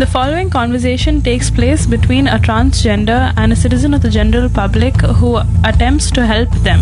The following conversation takes place between a transgender and a citizen of the general public who attempts to help them.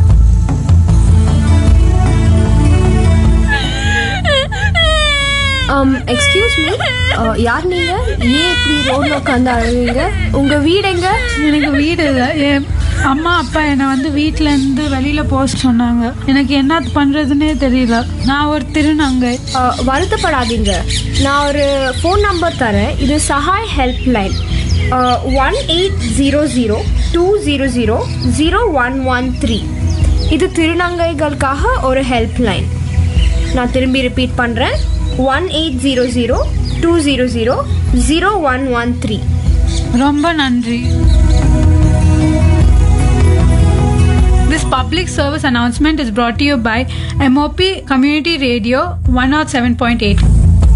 Excuse me யார் நீங்க ஏன் இப்படி ரோட்ல உட்காந்து அழுவீங்க உங்க வீடு எங்க எனக்கு வீடு இல்லை என் அம்மா அப்பா என்னை வந்து வீட்டிலேருந்து வெளியில் போக சொன்னாங்க எனக்கு என்ன பண்ணுறதுனே தெரியல நான் ஒரு திருநங்கை அஹ், வருத்தப்படாதீங்க நான் ஒரு ஃபோன் நம்பர் தரேன் இது Sahai help line one eight zero zero two zero zero zero one one three இது திருநங்கைகளுக்காக ஒரு ஹெல்ப் லைன் நான் திரும்பி ரிப்பீட் பண்ணுறேன் one eight zero zero two zero zero zero one one three ரொம்ப நன்றி This public service announcement is brought to you by MOP Community Radio 107.8.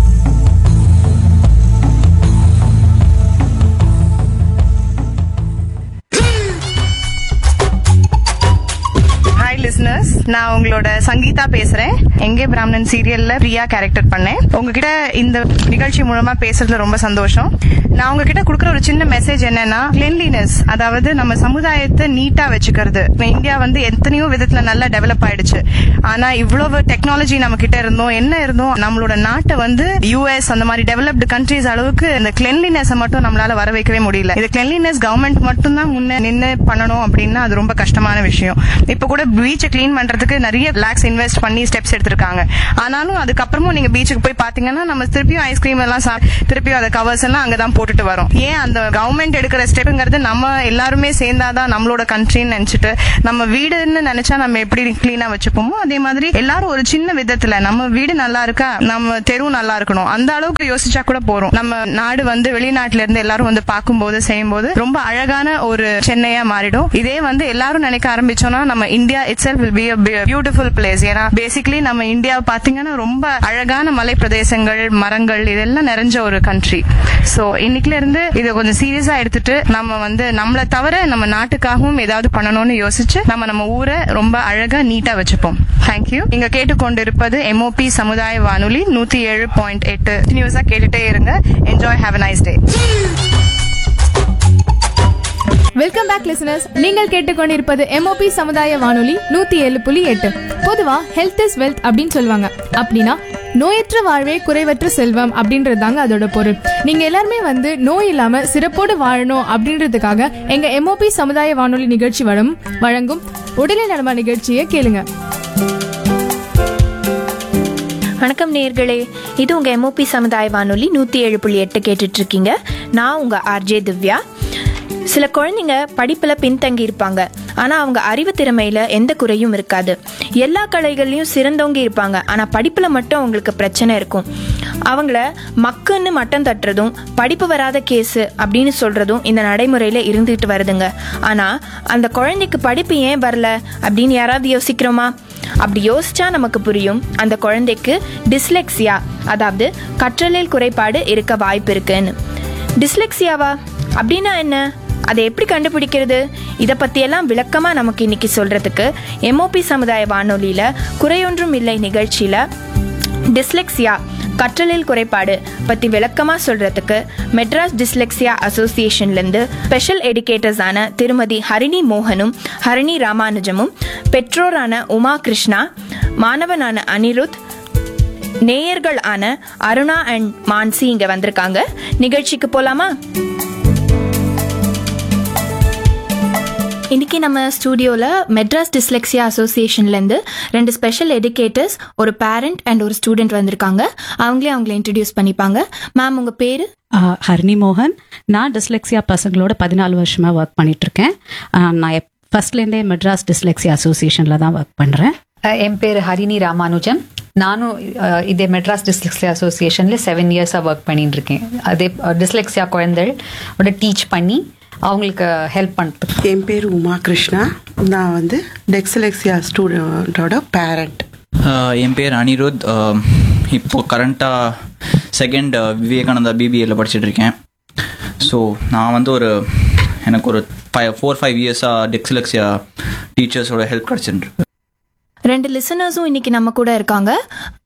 Hi listeners நான் உங்களோட சங்கீதா பேசுறேன் எங்கே பிராமணன் சீரியல்ல பிரியா கேரக்டர் பண்ணேன் உங்ககிட்ட இந்த நிகழ்ச்சி மூலமா பேசுறதுல ரொம்ப சந்தோஷம் நான் உங்ககிட்ட கொடுக்குற ஒரு சின்ன மெசேஜ் என்னன்னா கிளென்லினஸ் அதாவது நம்ம சமுதாயத்தை நீட்டா வச்சுக்கிறது இப்ப இந்தியா வந்து எத்தனையோ விதத்துல நல்லா டெவலப் ஆயிடுச்சு ஆனா இவ்வளவு டெக்னாலஜி நம்ம கிட்ட இருந்தோம் என்ன இருந்தோம் நம்மளோட நாட்டை வந்து யூஎஸ் அந்த மாதிரி டெவலப்டு கண்ட்ரீஸ் அளவுக்கு இந்த கிளென்லினஸ் மட்டும் நம்மளால வர வைக்கவே முடியல இது கிளென்லினஸ் கவர்மெண்ட் மட்டும் தான் முன்ன நின்று பண்ணணும் அப்படின்னா அது ரொம்ப கஷ்டமான விஷயம் இப்ப கூட பீச்சை க்ளீன் பண்றதுக்கு நிறைய லேக்ஸ் இன்வெஸ்ட் பண்ணி ஸ்டெப்ஸ் எடுத்திருக்காங்க ஆனாலும் அதுக்கப்புறமும் நீங்க பீச்சுக்கு போய் பாத்தீங்கன்னா நம்ம திருப்பியும் ஐஸ்கிரீம் எல்லாம் சா- திருப்பியும் அந்த கவர்ஸ் எல்லாம் அங்கதான் போட்டுட்டு வரோம் ஏன் அந்த கவர்மெண்ட் எடுக்கிற ஸ்டெப்ங்கிறது நம்ம எல்லாருமே சேர்ந்தாதான் நம்மளோட கண்ட்ரின்னு நினைச்சிட்டு நம்ம வீடுன்னு நினைச்சா நம்ம எப்படி கிளீனா வச்சுப்போமோ அதே மாதிரி எல்லாரும் ஒரு சின்ன விதத்துல நம்ம வீடு நல்லா இருக்கா நம்ம தெரு நல்லா இருக்கணும் அந்த அளவுக்கு யோசிச்சா கூட போறோம் நம்ம நாடு வந்து வெளிநாட்டுல இருந்து எல்லாரும் வந்து பார்க்கும்போது செய்யும்போது ரொம்ப அழகான ஒரு சென்னையா மாறிடும் இதே வந்து எல்லாரும் நினைக்க ஆரம்பிச்சோம்னா நம்ம India itself will be beautiful place ஏன்னா பேசிக்கலி நம்ம இந்தியா பாத்தீங்கன்னா ரொம்ப அழகான மலை பிரதேசங்கள் மரங்கள் இதெல்லாம் நிறைஞ்ச ஒரு கண்ட்ரி சோ இன்னைக்குல இருந்து இதை கொஞ்சம் சீரியஸா எடுத்துட்டு நம்ம வந்து நம்மளை தவிர நம்ம நாட்டுக்காகவும் ஏதாவது பண்ணணும்னு யோசிச்சு நம்ம நம்ம ஊரை ரொம்ப அழகா நீட்டா வச்சுப்போம் தேங்க்யூ நீங்க கேட்டுக்கொண்டிருப்பது எம்ஓபி சமுதாய வானொலி நூத்தி ஏழு பாயிண்ட் எட்டு நியூஸா கேட்டுட்டே இருங்க enjoy have nice day welcome back listeners நீங்கள் கேட்டுக்கொண்டிருப்பது எம்ஓபி சமுதாய வானொலி நூத்தி ஏழு புள்ளி எட்டு பொதுவா ஹெல்த் இஸ் வெல்த் அப்படின்னு சொல்லுவாங்க அப்படின்னா நோயற்ற வாழ்வே குறைவற்ற செல்வம் அப்படின்றது தாங்க அதோட பொருள் நீங்க எல்லாருமே வந்து நோய் இல்லாம சிறப்போடு வாழணும் அப்படின்றதுக்காக எங்க எம்ஓபி சமுதாய வானொலி நிகழ்ச்சி வரும் வழங்கும் உடலை நலமா நிகழ்ச்சியை கேளுங்க வணக்கம் நேர்களே இது உங்கள் எம்ஓபி சமுதாய வானொலி நூற்றி ஏழு புள்ளி எட்டு கேட்டுட்டு இருக்கீங்க நான் உங்கள் ஆர்ஜே திவ்யா சில குழந்தைங்க படிப்பில் பின்தங்கி இருப்பாங்க ஆனால் அவங்க அறிவு திறமையில் எந்த குறையும் இருக்காது எல்லா கலைகள்லையும் சிறந்தவங்க இருப்பாங்க ஆனால் படிப்பில் மட்டும் அவங்களுக்கு பிரச்சனை இருக்கும் அவங்கள மக்குன்னு மட்டம் தட்டுறதும் படிப்பு வராத கேஸு அப்படின்னு சொல்கிறதும் இந்த நடைமுறையில் இருந்துகிட்டு வருதுங்க ஆனால் அந்த குழந்தைக்கு படிப்பு ஏன் வரல அப்படின்னு யாராவது யோசிக்கிறோமா அப்படி யோசிச்சா நமக்கு புரியும் அந்த குழந்தைக்கு டிஸ்லெக்சியா அதாவது கற்றலில் குறைபாடு இருக்க வாய்ப்பு இருக்குன்னு டிஸ்லெக்சியாவா அப்படின்னா என்ன அதை எப்படி கண்டுபிடிக்கிறது இதை பற்றியெல்லாம் விளக்கமாக நமக்கு இன்னைக்கு சொல்கிறதுக்கு எம்ஓபி சமுதாய வானொலியில் குறையொன்றும் இல்லை நிகழ்ச்சியில் டிஸ்லெக்சியா கற்றலில் குறைபாடு பற்றி விளக்கமாக சொல்கிறதுக்கு மெட்ராஸ் டிஸ்லெக்சியா அசோசியேஷன்லேருந்து ஸ்பெஷல் எடிகேட்டர்ஸான திருமதி ஹரிணி மோகனும் ஹரிணி ராமானுஜமும் பெற்றோரான உமா கிருஷ்ணா மாணவனான அனிருத் நேயர்கள் ஆன அருணா அண்ட் மான்சி இங்க வந்திருக்காங்க நிகழ்ச்சிக்கு போலாமா இன்னைக்கு நம்ம ஸ்டூடியோவில் மெட்ராஸ் டிஸ்லெக்சியா அசோசியேஷன்லேருந்து ரெண்டு ஸ்பெஷல் எஜுகேட்டர்ஸ் ஒரு பேரண்ட் அண்ட் ஒரு ஸ்டூடெண்ட் வந்திருக்காங்க அவங்களே அவங்கள இன்ட்ரடியூஸ் பண்ணிப்பாங்க மேம் உங்கள் பேர் ஆஹ் ஹரிணி மோகன் நான் டிஸ்லெக்சியா பசங்களோட பதினாலு வருஷமா ஒர்க் பண்ணிட்டு இருக்கேன் ஆஹ் நான் ஃபர்ஸ்ட்லேருந்தே மெட்ராஸ் டிஸ்லெக்சியா அசோசியேஷனில் தான் ஒர்க் பண்ணுறேன் அஹ் என் பேர் ஹரிணி ராமானுஜம் நானும் அஹ், இதே மெட்ராஸ் டிஸ்லெக்ஸியா அசோசியேஷனில் செவன் இயர்ஸாக ஒர்க் பண்ணிட்டு இருக்கேன் அதே டிஸ்லெக்ஸியா குழந்தைகளோட டீச் பண்ணி அவங்களுக்கு ஹெல்ப் பண்ணுறதுக்கு என் பேர் உமா கிருஷ்ணா நான் வந்து டெக்ஸலெக்ஸியா ஸ்டூடெண்டோட பேரண்ட் ஆஹ் என் பேர் அனிருத் ஆஹ் இப்போ கரண்ட்டாக செகண்ட் விவேகானந்தா பிபிஏல படிச்சுட்டு இருக்கேன் ஸோ நான் வந்து ஒரு எனக்கு ஒரு ஃபைவ் ஃபோர் ஃபைவ் இயர்ஸாக டெக்ஸலெக்ஸியா டீச்சர்ஸோட ஹெல்ப் கிடச்சிட்டு ரெண்டு லிசனர்ஸும் இன்னைக்கு நம்ம கூட இருக்காங்க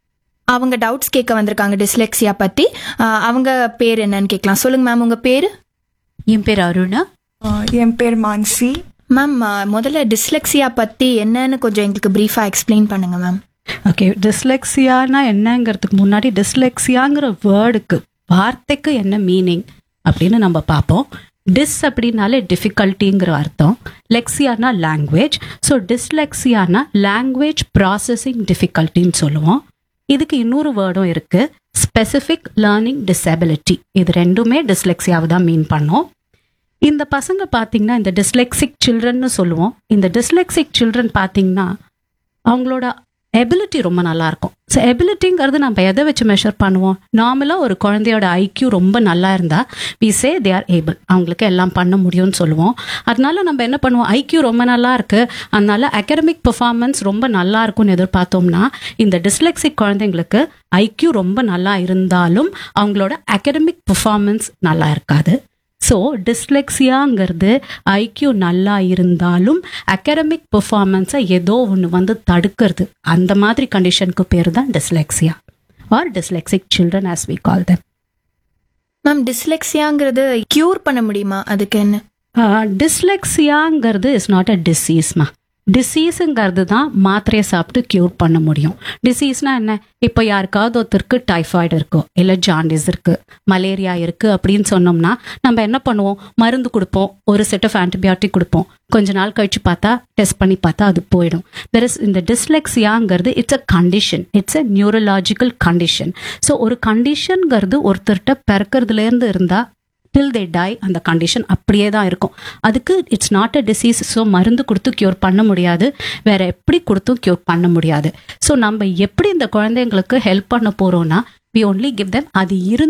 அவங்க டவுட்ஸ் கேட்க வந்திருக்காங்க டிஸ்லெக்ஸியா பத்தி ஆஹ் அவங்க பேர் என்னன்னு கேட்கலாம் சொல்லுங்க மேம் உங்க பேரு என் பேர் அருணா என் பேர் மான்சி மேம் முதல்ல டிஸ்லெக்ஸியா பத்தி என்னன்னு கொஞ்சம் எங்களுக்கு பிரீஃபா எக்ஸ்பிளைன் பண்ணுங்க மேம் ஓகே டிஸ்லெக்சியானா என்னங்கிறதுக்கு முன்னாடி டிஸ்லெக்சியாங்கிற வேர்டுக்கு வார்த்தைக்கு என்ன மீனிங் அப்படின்னு நம்ம பார்ப்போம் டிஸ் அப்படின்னாலே டிஃபிகல்ட்டிங்கிற அர்த்தம் லெக்ஸியானா லாங்குவேஜ் ஸோ டிஸ்லெக்ஸியானா லாங்குவேஜ் ப்ராசஸிங் டிஃபிகல்ட்டின்னு சொல்லுவோம் இதுக்கு இன்னொரு வேர்டும் இருக்கு ஸ்பெசிஃபிக் லேர்னிங் டிசபிலிட்டி இது ரெண்டுமே டிஸ்லெக்ஸியாவை தான் மீன் பண்ணோம் இந்த பசங்க பார்த்தீங்கன்னா இந்த டிஸ்லெக்சிக் சில்ட்ரன்னு சொல்லுவோம் இந்த டிஸ்லெக்சிக் சில்ட்ரன் பார்த்தீங்கன்னா அவங்களோட எபிலிட்டி ரொம்ப நல்லா இருக்கும் ஸோ எபிலிட்டிங்கிறது நம்ம எதை வச்சு மெஷர் பண்ணுவோம் நார்மலாக ஒரு குழந்தையோட ஐக்யூ ரொம்ப நல்லா இருந்தால் we say they are able அவங்களுக்கு எல்லாம் பண்ண முடியும்னு சொல்லுவோம் அதனால நம்ம என்ன பண்ணுவோம் ஐக்யூ ரொம்ப நல்லா இருக்கு அதனால அகடமிக் பெர்ஃபார்மன்ஸ் ரொம்ப நல்லா இருக்கும்னு எதிர்பார்த்தோம்னா இந்த டிஸ்லெக்சிக் குழந்தைங்களுக்கு ஐக்யூ ரொம்ப நல்லா இருந்தாலும் அவங்களோட அகடமிக் பெர்ஃபார்மன்ஸ் நல்லா இருக்காது ஸோ டிஸ்லெக்ஸியாங்கிறது ஐக்யூ நல்லா இருந்தாலும் அகடமிக் பெர்ஃபார்மன்ஸை ஏதோ ஒன்று வந்து தடுக்கிறது அந்த மாதிரி கண்டிஷனுக்கு பேர் தான் dyslexia or dyslexic children as we call them ma'am டிஸ்லெக்ஸியாங்கிறது கியூர் பண்ண முடியுமா அதுக்கு என்ன டிஸ்லெக்ஸியாங்கிறது இஸ் நாட் அ டிசீஸ்மா டிசீஸுங்கிறது தான் மாத்திரையை சாப்பிட்டு க்யூர் பண்ண முடியும் டிசீஸ்னா என்ன இப்போ யாருக்காவது ஒருத்தருக்கு டைஃபாய்டு இருக்கோ இல்லை ஜாண்டிஸ் இருக்கு மலேரியா இருக்கு அப்படின்னு சொன்னோம்னா நம்ம என்ன பண்ணுவோம் மருந்து கொடுப்போம் ஒரு செட் ஆஃப் ஆன்டிபயோட்டிக் கொடுப்போம் கொஞ்ச நாள் கழிச்சு பார்த்தா டெஸ்ட் பண்ணி பார்த்தா அது போயிடும் தெர் இஸ் இந்த டிஸ்லெக்ஸியாங்கிறது it's a condition it's a neurological condition so ஒரு கண்டிஷன்ங்கிறது ஒருத்தர்கிட்ட பிறக்கிறதுலேருந்து இருந்தால் டில் தே டை அந்த கண்டிஷன் அப்படியே தான் இருக்கும் அதுக்கு it's not a disease so மருந்து கொடுத்து க்யூர் பண்ண முடியாது வேற எப்படி கொடுத்தும் க்யூர் பண்ண முடியாது ஸோ நம்ம எப்படி இந்த குழந்தைங்களுக்கு ஹெல்ப் பண்ண போறோம்னா வி ஒன்லி கிவ் them அது இருந்து